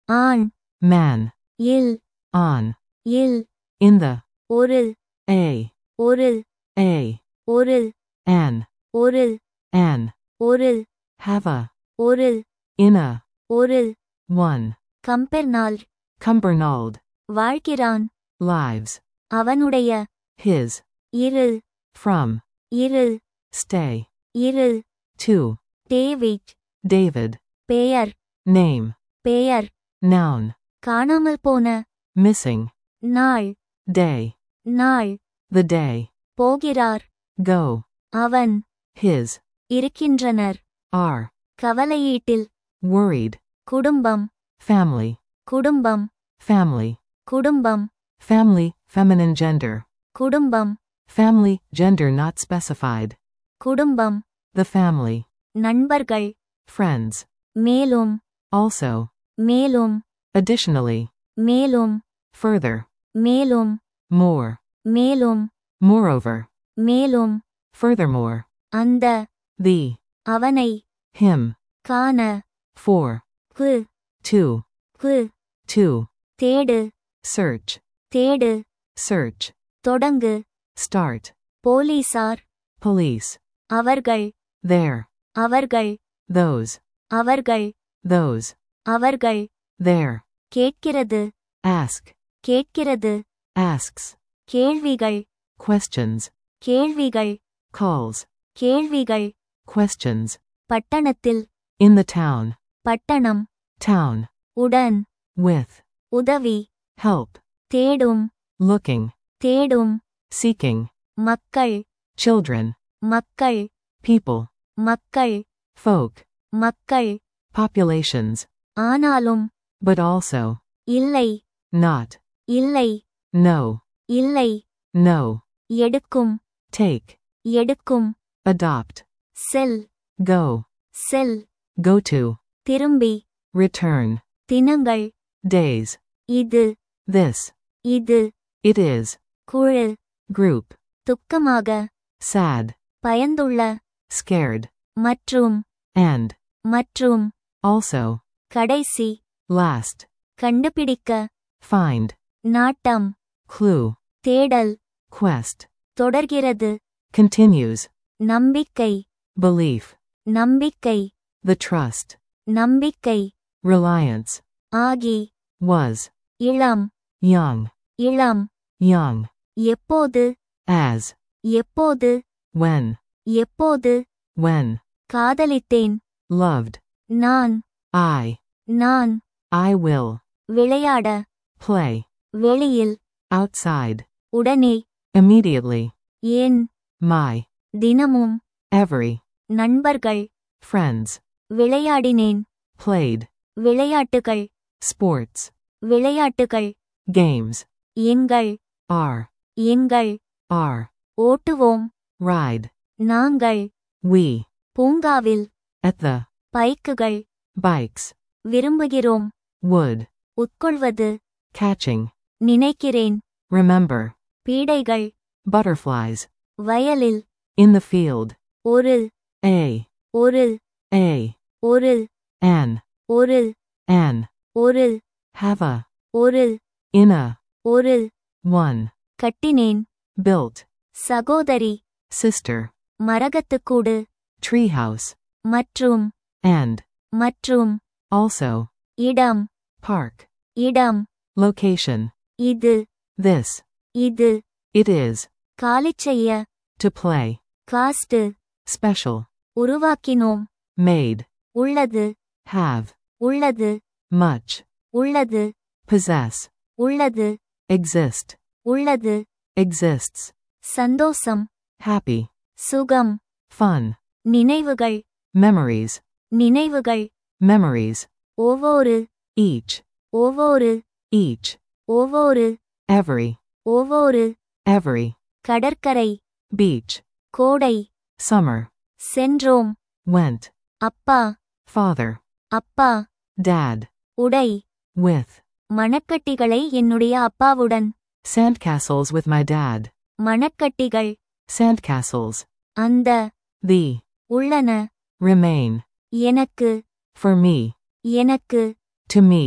ஆண் man, இல் on, இல் in the, ஒரு a, ஒரு a, ஒரு an, ஒரு an, ஒரு have a, ஒரு in a, ஒரு one, கம்பெர்னால் Cumbernauld, வாழ்கிறான் lives, அவனுடைய his, இரு from, இரு stay, இரு to, டேவிட் David, பெயர் name, பெயர் noun, காணாமல் போன missing, நாள் day, நாள் the day, போகிறார் go, அவன் his, இருக்கின்றனர் are, கவலையீட்டில் worried, குடும்பம் family, குடும்பம் family, குடும்பம் family, feminine gender, குடும்பம் family, gender not specified, குடும்பம் the family, நண்பர்கள் friends, மேலும் also, மேலும் additionally, மேலும் further, மேலும் more, மேலும் moreover, மேலும் furthermore, அந்த the, அவனை him, காண for, கு to, கு to, தேடு search, தேடு search, தொடங்கு start, போலீசார் police, அவர்கள் there, அவர்கள் those, அவர்கள் those, அவர்கள் there, கேட்கிறது ask, கேட்கிறது asks, கேள்விகள் questions, கேள்விகள் calls, கேள்விகள் questions, பட்டணத்தில் in the town, பட்டணம் town, உடன் with, உதவி help, தேடும் looking, தேடும் seeking, மக்கள் children, மக்கள் people, மக்கள் folk, மக்கள் populations, ஆனாலும் but also, இல்லை not, இல்லை no, இல்லை no, எடுக்கும் take, எடுக்கும் adopt, sell go, sell go to, திரும்பி return, தினங்கள் days, இது this, இது it is, குழு group, துக்கமாக sad, பயந்துள்ள scared, மற்றும் and, மற்றும் also, கடைசி last, கண்டுபிடிக்க find, நாட்டம் clue, தேடல் quest, தொடர்கிறது continues, நம்பிக்கை belief, நம்பிக்கை the trust, நம்பிக்கை reliance, ஆகி was, இளம் young, இளம் young, எப்போது as, எப்போது when, எப்போது when, காதலித்தேன் loved, நான் I, நான் I will, விளையாட play, வெளியில் outside, உடனே immediately, ஏன் my, தினமும் every, நண்பர்கள் friends, விளையாடினேன் played, விளையாட்டுகள் sports, விளையாட்டுகள் games, எங்கள் are, எங்கள் are, ஓட்டுவோம் ride, நாங்கள் we, பூங்காவில் at the, பைக்குகள் bikes, விரும்புகிறோம் would, உட்கொள்வது catching, நினைக்கிறேன் remember, பீடைகள் butterflies, வயலில் in the field, ஒரு a, ஒரு a, ஒரு an, ஒரு an, ஒரு have a, ஒரு in a, ஒரு one, கட்டினேன் built, சகோதரி sister, மரகத்துக்கூடு treehouse, மற்றும் and, மற்றும் also, இடம் park, இடம் location, இது this, இது it is, காலிச் செய்ய to play, காஸ்ட் special, உருவாக்கினோம் made, உள்ளது have, உள்ளது much, உள்ளது possess, உள்ளது exist, உள்ளது exists, சந்தோஷம் happy, சுகம் fun, நினைவுகள் memories, நினைவுகள் memories, ஒவ்வொரு each, ஒவ்வொரு each, ஒவ்வொரு every, ஒவ்வொரு every, கடற்கரை beach, கோடை summer, சென்றோம் went, அப்பா father, அப்பா dad, உடை with, மணக்கட்டிகளை என்னுடைய அப்பாவுடன் sandcastles with my dad, மணக்கட்டிகள் sandcastles, அந்த the, உள்ளன remain, எனக்கு for me, எனக்கு to me,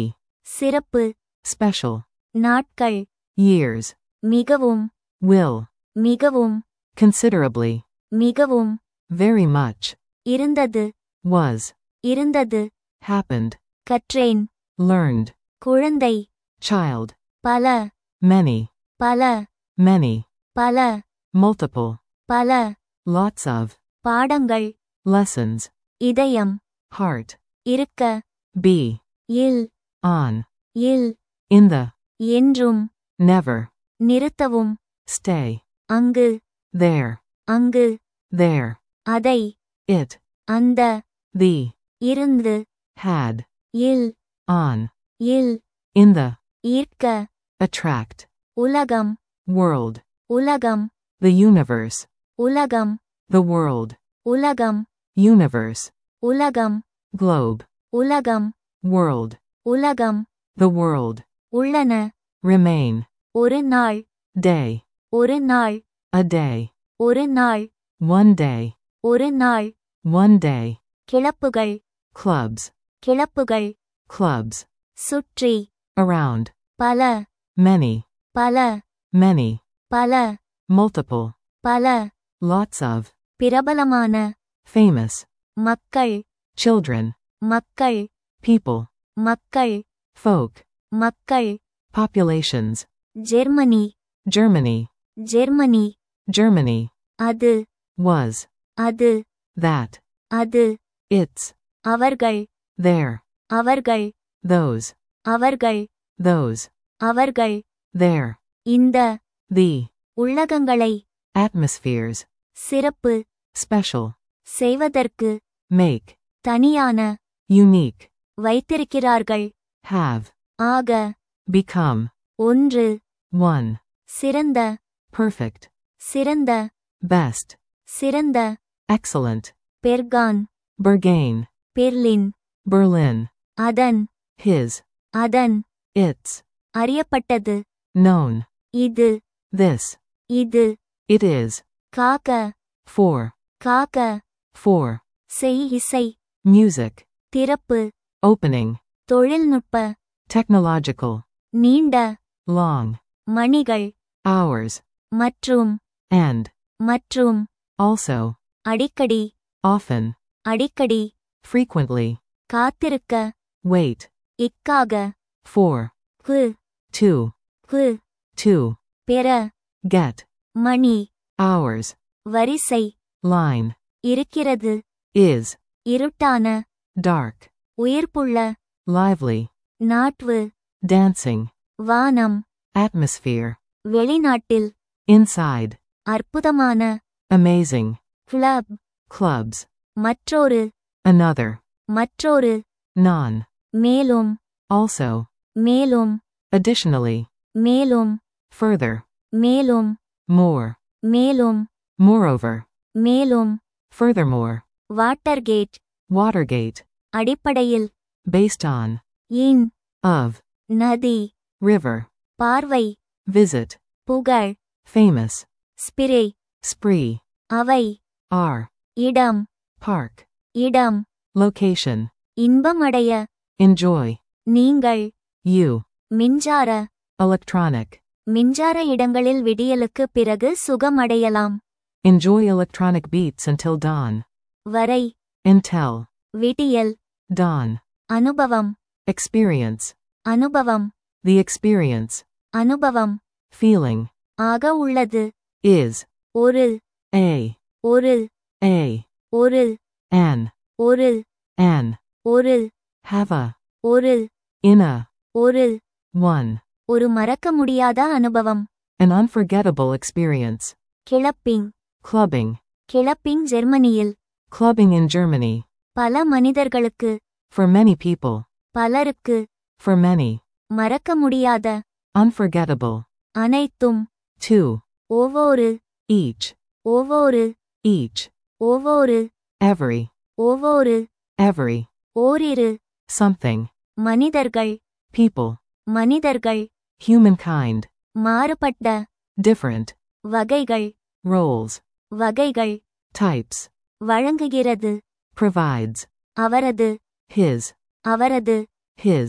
சிறப்பு special, நாட்கள் years, மிகவும் will, மிகவும் considerably, மிகவும் very much, இருந்தது was, இருந்தது happened, கற்றேன் learned, குழந்தை child, பல many, பல many, பல multiple, பல lots of, பாடங்கள் lessons, இதயம் heart, இருக்க be, இல் on, இல் in the, என்றும் never, நிறுத்தவும் stay, அங்கு there, அங்கு there, அதை it, அந்த the, இருந்து had, இல் on, இல் in the, ஈர்க்க attract, உலகம் world, உலகம் the universe, உலகம் the world, உலகம் universe, உலகம் globe, உலகம் world, உலகம் the world, உள்ளன remain, ஒரு நாள் day, ஒரு நாள் a day, ஒரு நாள் one day, ஒரு நாள் one day, கிளப்புகள் clubs, கிளப்புகள் clubs, சுற்றி around, பல many, பல many, பல multiple, பல lots of, பிரபலமான famous, மக்கள் children, மக்கள் people, மக்கள் folk, மக்கள் populations, Germany Germany, Germany Germany, அது was, அது that, அது its, அவர்கள் there, அவர்கள் those, அவர்கள் those, அவர்கள் there, இந்த the, உள்ளகங்களை atmospheres, சிறப்பு special, செய்வதற்கு make, தனியான unique, வைத்திருக்கிறார்கள் have, ஆக become, ஒன்று one, சிறந்த perfect, சிறந்த best, சிறந்த excellent, Berghain Bergane, Berlin Berlin, அதன் his, அதன் its, அறியப்பட்டது known, இது this, இது it is, காக்க for, காக்க for, செய் இசை music, திறப்பு opening, தொழில்நுட்ப technological, நீண்ட long, மணிகள் hours, மற்றும் and, மற்றும் also, அடிக்கடி often, அடிக்கடி frequently, காத்திருக்க wait, இக்காக for, கு to, கு to, பெற get, மணி hours, வரிசை line, இருக்கிறது is, இருட்டான dark, உயிர்ப்புள்ள lively, நாட்வு dancing, வானம் atmosphere, வெளிநாட்டில் inside, அற்புதமான amazing, கிளப் clubs, மற்றொரு another, மற்றொரு non, மேலும் also, மேலும் additionally, மேலும் further, மேலும் more, மேலும் moreover, மேலும் furthermore, வாட்டர்கேட் Watergate, அடிப்படையில் based on, இன் of, நதி river, பார்வை visit, புகழ் famous, ஸ்பிரே spree, அவை are, இடம் park, இடம் location, இன்பமடைய enjoy, நீங்கள் you, மின்சார electronic, மின்சார இடங்களில் விடியலுக்கு பிறகு சுகமடையலாம் enjoy electronic beats until dawn, வரை until, விடியல் dawn, அனுபவம் experience, அனுபவம் the experience, அனுபவம் feeling, ஆக உள்ளது is, ஒரு a, ஒரு a, ஒரு an, ஒரு an, ஒரு have a, ஒரு in a, ஒரு one, ஒரு மறக்க முடியாத அனுபவம் an unforgettable experience, clubbing clubbing, clubbing ஜெர்மனியில் clubbing in Germany, பல மனிதர்களுக்கு for many people, பலருக்கு for many, மறக்க முடியாத unforgettable, அனைத்தும் two, ஒவ்வொரு each, ஒவ்வொரு each, ஒவ்வொரு every, ஒவ்வொரு every, ஓரிரு something, மனிதர்கள் people, மனிதர்கள் humankind, மாறுபட்ட different, வகைகள் roles, வகைகள் types, வழங்குகிறது provides, அவரது his, அவரது his,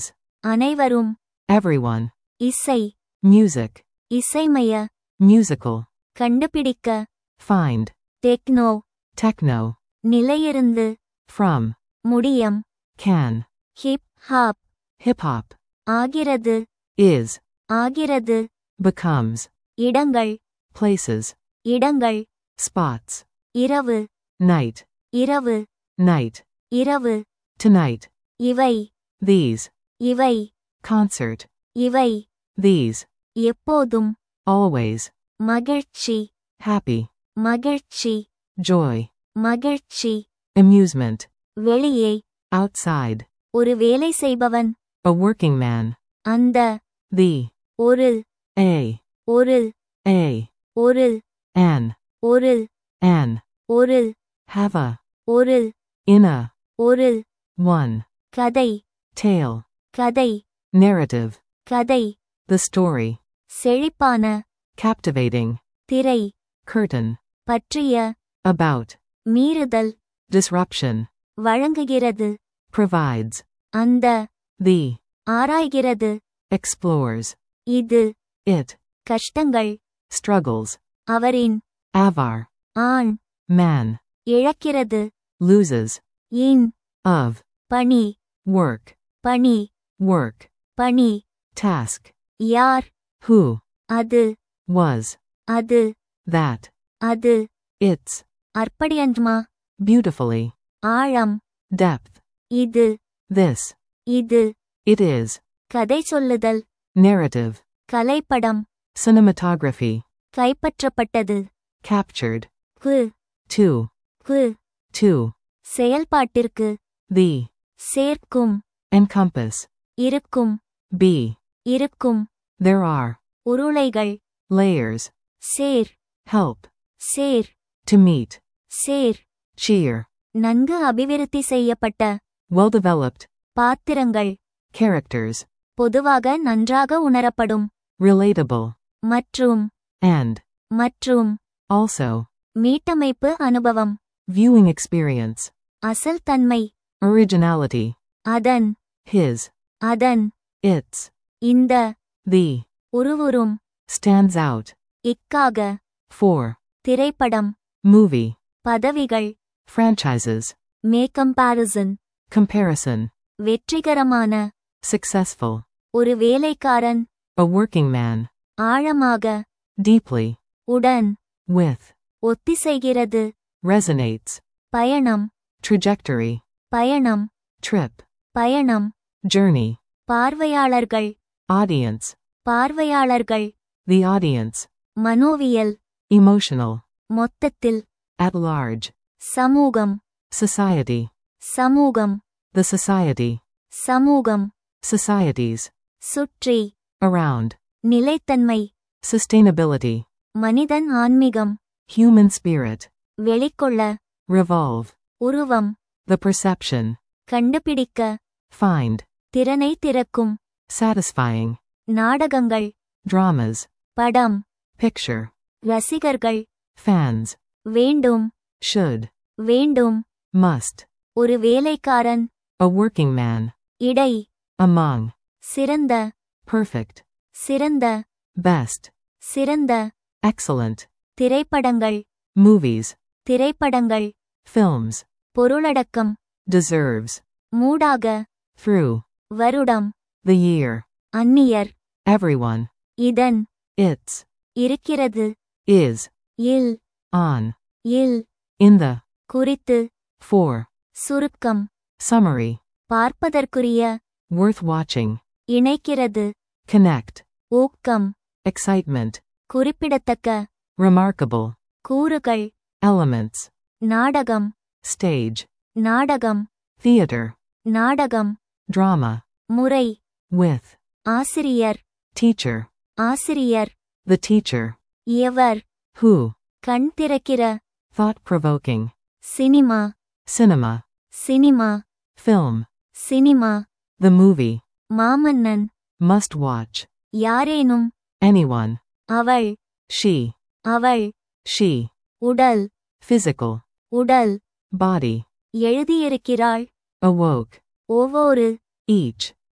அனைவரும் everyone, இசை music, இசைமய musical, கண்டுபிடிக்க find, techno techno, நிலையிருந்து from, முடியம் can, hip hop hip hop, ஆகிறது is, ஆகிறது becomes, இடங்கள் places, இடங்கள் spots, இரவு night, இரவு night, இரவு tonight, இவை these, இவை concert, இவை these, எப்போதும் always, மகிழ்ச்சி happy, மகிழ்ச்சி joy, மகிழ்ச்சி amusement, வெளியே outside, ஒரு வேலை செய்பவன் a working man, அந்த the, ஒரு a, ஒரு a, ஒரு an, ஒரு an, ஒரு have a, ஒரு in a, ஒரு one, கதை tale, கதை narrative, கதை the story, செழிப்பான captivating, திரை curtain, பற்றிய about, மீறுதல் disruption, வழங்குகிறது provides, அந்த the, ஆராய்கிறது explores, இது it, கஷ்டங்கள் struggles, அவரின் avar, ஆண் man, இழக்கிறது loses, இன் of, பணி work, பணி work, பணி task, யார் who, அது was, அது that, அது its, அர்ப்படியன்மா beautifully, ஆழம் depth, இது this, இது it is, கதை சொல்லுதல் narrative, கலைப்படம் cinematography, கைப்பற்றப்பட்டது captured, கு to, கு to, செயல்பாட்டிற்கு the, சேர்க்கும் encompass, இருக்கும் be, இருக்கும் there are, உருளைகள் layers, chair help, chair to meet, chair cheer, நன்கு அபிவிருத்தி செய்யப்பட்ட well developed, பாத்திரங்கள் characters, பொதுவாக நன்றாக உணரப்படும் relatable, மற்றும் and, மற்றும் also, மீட்டமைப்பு அனுபவம் viewing experience, அசல் தன்மை originality, அதன் his, அதன் its, இந்த the, உருவுறும் stands out, இக்காக for, திரைப்படம் movie, பதவிகள் franchises, மே கம்பாரிசன் comparison, வெற்றிகரமான successful, ஒரு வேலைக்காரன் a working man, ஆழமாக deeply, உடன் with, ஒத்திசைகிறது resonates, பயணம் trajectory, பயணம் trip, பயணம் journey, பார்வையாளர்கள் audience, பார்வையாளர்கள் the audience, மனோவியல் emotional, மொத்தத்தில் at large, சமூகம் society, சமூகம் the society, சமூகம் societies, சுற்றி around, நிலைத்தன்மை sustainability, மனிதன் ஆன்மீகம் human spirit, வெளிக்கொள்ள revolve, உருவம் the perception, கண்டுபிடிக்க find, திறனை திறக்கும் satisfying, நாடகங்கள் dramas, படம் picture, ரசிகர்கள் fans, வேண்டும் should, வேண்டும் must, ஒரு வேலைக்காரன் a working man, இடை among, சிறந்த perfect, சிறந்த best, சிறந்த excellent, திரைப்படங்கள் movies, திரைப்படங்கள் films, பொருளடக்கம் deserves, மூடாக through, வருடம் the year, அந்நியர் everyone, இதன் its, இருக்கிறது is, இல் on, இல் in the, குறித்து for, சுருக்கம் summary, பார்ப்பதற்குரிய worth watching, இணைக்கிறது connect, ஊக்கம் excitement, குறிப்பிடத்தக்க remarkable, கூறுகள் elements, நாடகம் stage, நாடகம் theater, நாடகம் drama, முறை with, ஆசிரியர் teacher, ஆசிரியர் the teacher, எவர் who, கண் திறக்கிற thought provoking, cinema cinema, cinema film, cinema the movie, Maamannan must watch, யாரேனும் anyone, அவள் she, அவள் she, உடல் physical, உடல் body, எழுதியிருக்கிறாள் awoke, ஒவ்வொரு each,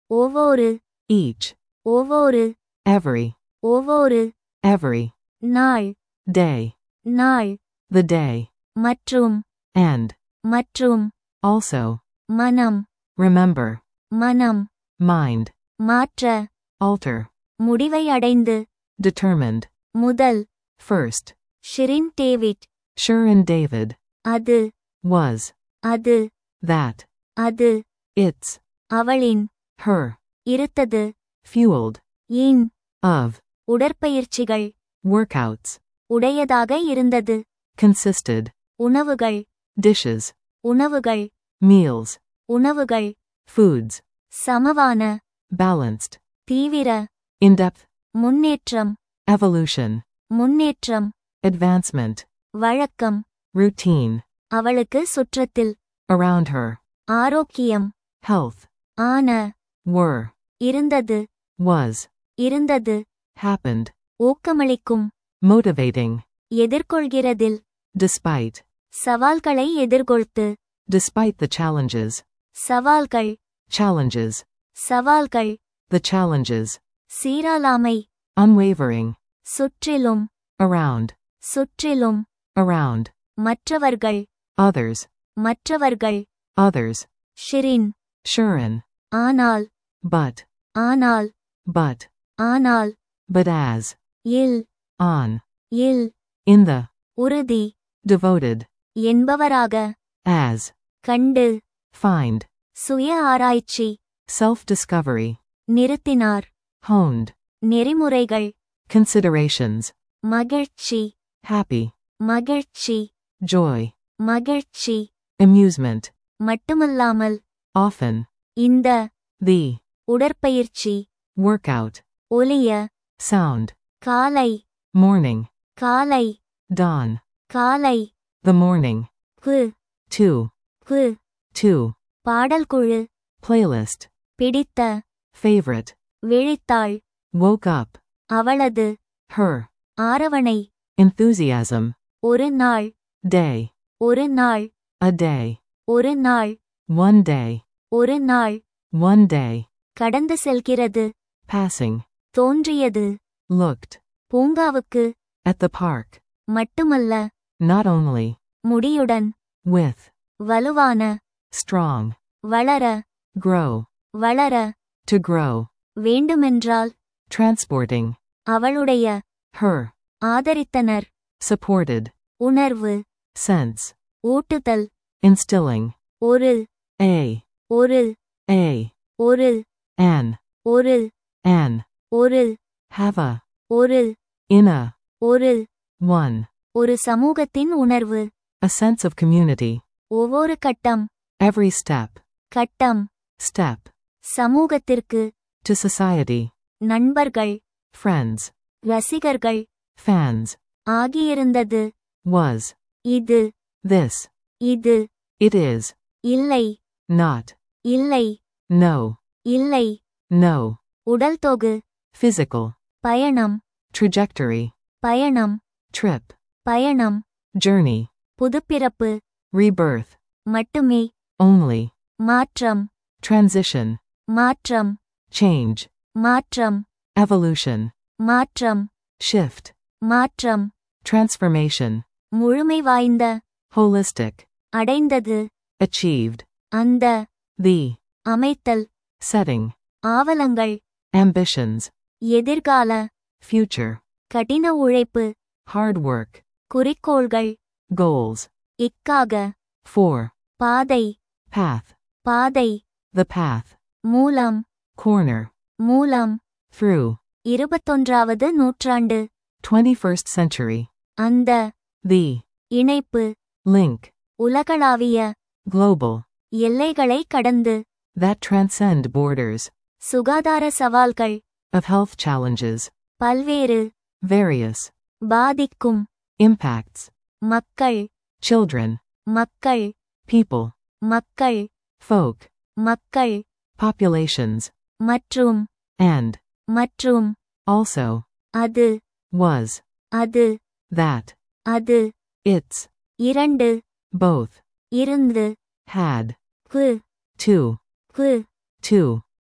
ஒவ்வொரு each, ஒவ்வொரு every, ஒவ்வொரு every, நாள் day, நாள் the day, மற்றும் and, மற்றும் also, மனம் remember, மனம் mind, மாற்ற alter, முடிவை அடைந்து determined, முதல் first, Shirin David sure and David, அது was, அது that, அது its, அவளின் her, இருத்தது fueled, இன் of, உடற்பயிற்சிகள் workouts, உடையதாக இருந்தது consisted, உணவுகள் dishes, உணவுகள் meals, உணவுகள் foods, சமவான balanced, தீவிர in depth, முன்னேற்றம் evolution, முன்னேற்றம் advancement, வழக்கம் routine, அவளுக்கு சுற்றத்தில் around her, ஆரோக்கியம் health, ஆன were, இருந்தது was, இருந்தது happened, ஊக்கமளிக்கும் motivating, எதிர்கொள்கிறதில் despite, சவால்களை எதிர்கொள்த்து despite the challenges, சவால்கள் challenges, சவால்கள் the challenges, சீராளாமை unwavering, சுற்றிலும் around, சுற்றிலும் around, மற்றவர்கள் others, மற்றவர்கள் others, ஷிரின் Shurin, ஆனால் but, ஆனால் but, ஆனால் but as, இல் on, இல் in the, உறுதி devoted, என்பவராக as, கண்டு find, சுய ஆராய்ச்சி self-discovery, நிறுத்தினார் honed, நெறிமுறைகள் considerations, மகிழ்ச்சி happy, மகிழ்ச்சி joy, மகிழ்ச்சி amusement, மட்டுமல்லாமல் often, இந்த the, உடற்பயிற்சி workout, ஒலிய sound, காலை morning, காலை dawn, காலை the morning, கு two, கு two, பாடல் குழு playlist, பிடித்த favorite, விழித்தாள் woke up, அவளது her, ஆரவணை enthusiasm, ஒரு நாள் day, ஒரு நாள் a day, ஒரு நாள் one day, ஒரு நாள் one day, கடந்து செல்கிறது passing, தோன்றியது looked, பூங்காவுக்கு at the park, மட்டுமல்ல not only, முடியுடன் with, வலுவான strong, வளர grow, வளர to grow, வேண்டுமென்றால் transporting, அவளுடைய her, ஆதரித்தனர் supported, உணர்வு sense, ஊட்டுதல் instilling, ஒரு a, ஒரு a, ஒரு an, ஒரு an, ஒரு have a, ஒரு in a, ஒரு one, ஒரு சமூகத்தின் உணர்வு a sense of community, ஒவ்வொரு கட்டம் every step, கட்டம் step, சமூகத்திற்கு to society, நண்பர்கள் friends, ரசிகர்கள் fans, ஆகியிருந்தது was, இது this, இது it is, இல்லை not, இல்லை no, இல்லை no, உடல் தொகு physical, பயணம் trajectory, பயணம் trip, பயணம் journey, புதுப்பிறப்பு rebirth, மட்டுமே only, மாற்றம் transition, மாற்றம் change, மாற்றம் evolution, மாற்றம் shift, மாற்றம் transformation, முழுமை வாய்ந்த holistic, அடைந்தது achieved, அந்த the, அமைத்தல் setting, ஆவலங்கள் ambitions, எதிர்கால future, கடின உழைப்பு hard work, குறிக்கோள்கள் goals, இக்காக for, பாதை path, பாதை the path, மூலம் corner, மூலம் through, இருபத்தொன்றாவது நூற்றாண்டு 21st century, அந்த the, இணைப்பு link, உலகளாவிய global, எல்லைகளை கடந்து that transcend borders, சுகாதார சவால்கள் of health challenges, பல்வேறு various, பாதிக்கும் impacts, மக்கள் children, மக்கள் people, மக்கள் folk, மக்கள் populations, மற்றும் and, மற்றும் also, அது was, அது that, அது its, இரண்டு both, இருந்து had, கு two, கு two,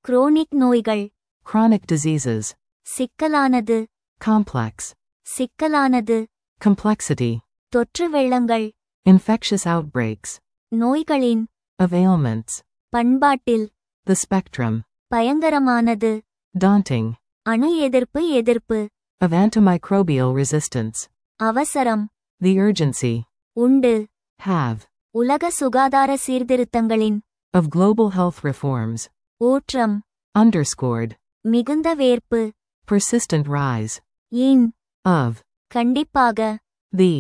குரோனிக் நோய்கள் chronic diseases, சிக்கலானது complex, சிக்கலானது complexity, தொற்று வெள்ளங்கள் infectious outbreaks, நோய்களின் of ailments, பண்பாட்டில் the spectrum, பயங்கரமானது daunting, அணு எதிர்ப்பு எதிர்ப்பு of antimicrobial resistance, அவசரம் the urgency, உண்டு have, உலக சுகாதார சீர்திருத்தங்களின் of global health reforms, ஊற்றம் underscored, மிகுந்த வேர்ப்பு persistent rise, இன் of, கண்டிப்பாக the,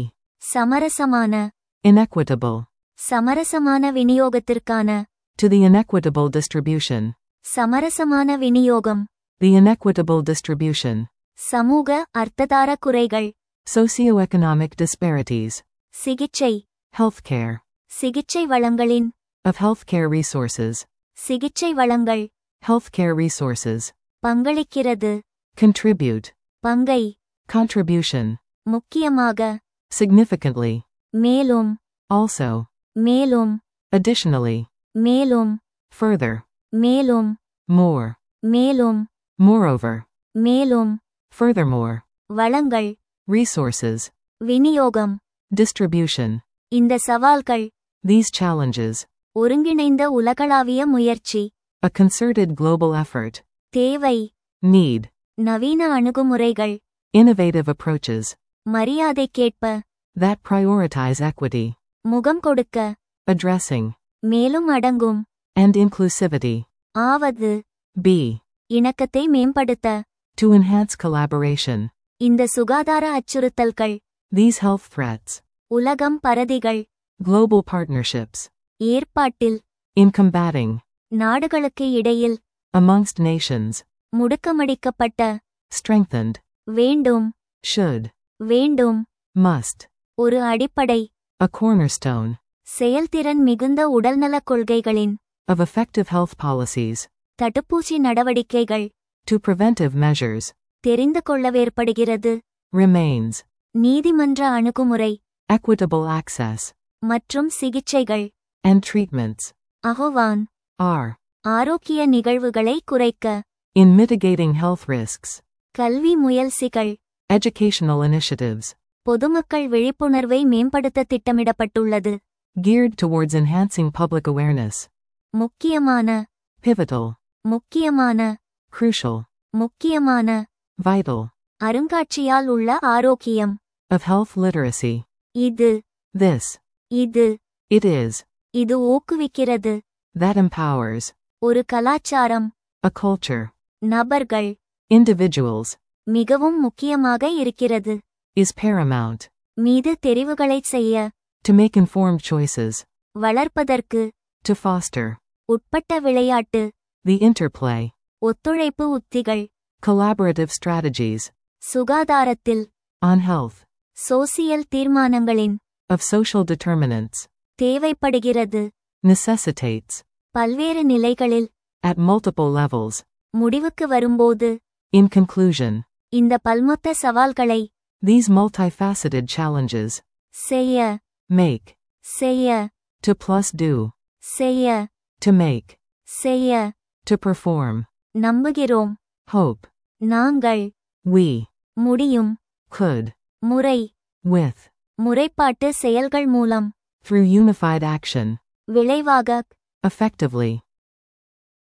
சமரசமான inequitable, சமரசமான விநியோகத்திற்கான to the inequitable distribution, சமரசமான விநியோகம் the inequitable distribution, சமூக அர்த்ததார குறைகள் socioeconomic disparities, சிகிச்சை healthcare, சிகிச்சை வளங்களின் of healthcare resources, சிகிச்சை வளங்கள் healthcare resources, பங்களிக்கிறது contribute, பங்கை contribution, முக்கியமாக significantly, மேலும் also, மேலும் additionally, மேலும் further, மேலும் more, மேலும் moreover, மேலும் furthermore, வளங்கள் resources, விநியோகம் distribution, இந்த சவால்கள் these challenges, ஒருங்கிணைந்த உலகளாவிய முயற்சி a concerted global effort, தேவை need, நவீன அணுகுமுறைகள் innovative approaches, மரியாதைக்கேற்ப that prioritize equity, முகம் கொடுக்க addressing, மேலும் அடங்கும் and inclusivity, ஆவது b, இணக்கத்தை மேம்படுத்த to enhance collaboration, இந்த சுகாதார அச்சுறுத்தல்கள் these health threats, உலகம் பரதிகள் global partnerships, ஏற்பாட்டில் in combating, நாடுகளுக்கு இடையில் amongst nations, முடுக்கமடிக்கப்பட்ட strengthened, வேண்டும் should, வேண்டும் must, ஒரு அடிப்படை a cornerstone, செயல்திறன் மிகுந்த உடல்நலக் கொள்கைகளின் of effective health policies, தடுப்பூசி நடவடிக்கைகள் to preventive measures, தெரிந்து கொள்ளவேற்படுகிறது remains, நீதிமன்ற அணுகுமுறை equitable access, மற்றும் சிகிச்சைகள் and treatments, அகோவான் are, ஆரோக்கிய நிகழ்வுகளை குறைக்க in mitigating health risks, கல்வி முயற்சிகள் educational initiatives, பொதுமக்கள் விழிப்புணர்வை மேம்படுத்த திட்டமிடப்பட்டுள்ளது geared towards enhancing public awareness, முக்கியமான pivotal, முக்கியமான crucial, முக்கியமான vital, அருங்காட்சியால் உள்ள ஆரோக்கியம் of health literacy. இது This, இது it is, இது ஊக்குவிக்கிறது that empowers, ஒரு கலாச்சாரம் a culture, நபர்கள் individuals, மிகவும் முக்கியமாக இருக்கிறது is paramount, மீது தெரிவுகளைச் செய்ய to make informed choices, வளர்ப்பதற்கு to foster, உட்பட்ட விளையாட்டு the interplay, ஒத்துழைப்பு உத்திகள் collaborative strategies, சுகாதாரத்தில் on health, சோசியல் தீர்மானங்களின் of social determinants, தேவைப்படுகிறது necessitates, பல்வேறு நிலைகளில் at multiple levels, முடிவுக்கு வரும்போது in conclusion, இந்த பல்மொத்த சவால்களை these multifaceted challenges, செய்ய make, செய்ய to plus do, செய்ய to make, செய்ய to perform, நம்புகிறோம் hope, நாங்கள் we, முடியும் could, முறை with, முறைப்பாட்டு செயல்கள் மூலம் through unified action, விளைவாக effectively,